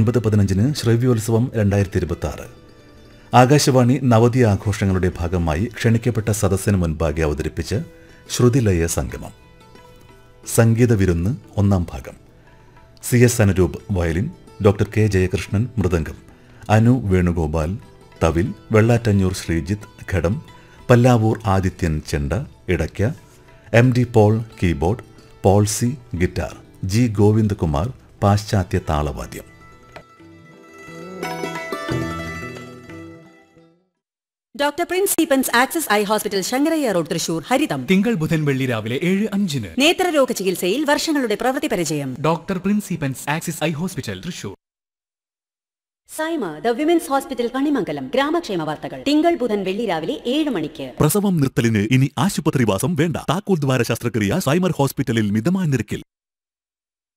ഒൻപത് പതിനഞ്ചിന് ശ്രവ്യോത്സവം രണ്ടായിരത്തി ഇരുപത്തി ആറ് ആകാശവാണി നവതി ആഘോഷങ്ങളുടെ ഭാഗമായി ക്ഷണിക്കപ്പെട്ട സദസ്സിന് മുൻപാകെ അവതരിപ്പിച്ച് ശ്രുതിലയ സംഗമം സംഗീത വിരുന്ന് ഒന്നാം ഭാഗം C S Anuroop violin doctor K Jayakrishnan മൃദംഗം അനു വേണുഗോപാൽ തവിൽ വെള്ളാറ്റഞ്ഞൂർ ശ്രീജിത്ത് ഘടം പല്ലാവൂർ ആദിത്യൻ ചെണ്ട ഇടയ്ക്ക M D Paul keyboard Paulsy guitar G Govindakumar പാശ്ചാത്യ താളവാദ്യം ഡോക്ടർ പ്രിൻസ് സീപ്പൻസ് Axis eye hospital Sankaraiah road Thrissur Haritham തിങ്കൾ ബുധൻ വെള്ളി രാവിലെ ഏഴ് അഞ്ചിന് നേത്രരോഗ ചികിത്സയിൽ വർഷങ്ങളുടെ പ്രവൃത്തി പരിചയം ഡോക്ടർ പ്രിൻസിപ്പൻസ് Axis eye hospital Thrissur Saima the women's hospital Kanimangalam ഗ്രാമക്ഷേമ വാർത്തകൾ തിങ്കൾ ബുധൻ വെള്ളി രാവിലെ ഏഴ് മണിക്ക് പ്രസവം നിർത്തലിന് ഇനി ആശുപത്രിവാസം വേണ്ട താക്കോൽ ദ്വാര ശസ്ത്രക്രിയ സൈമർ ഹോസ്പിറ്റലിൽ മിതമായ നിരക്കിൽ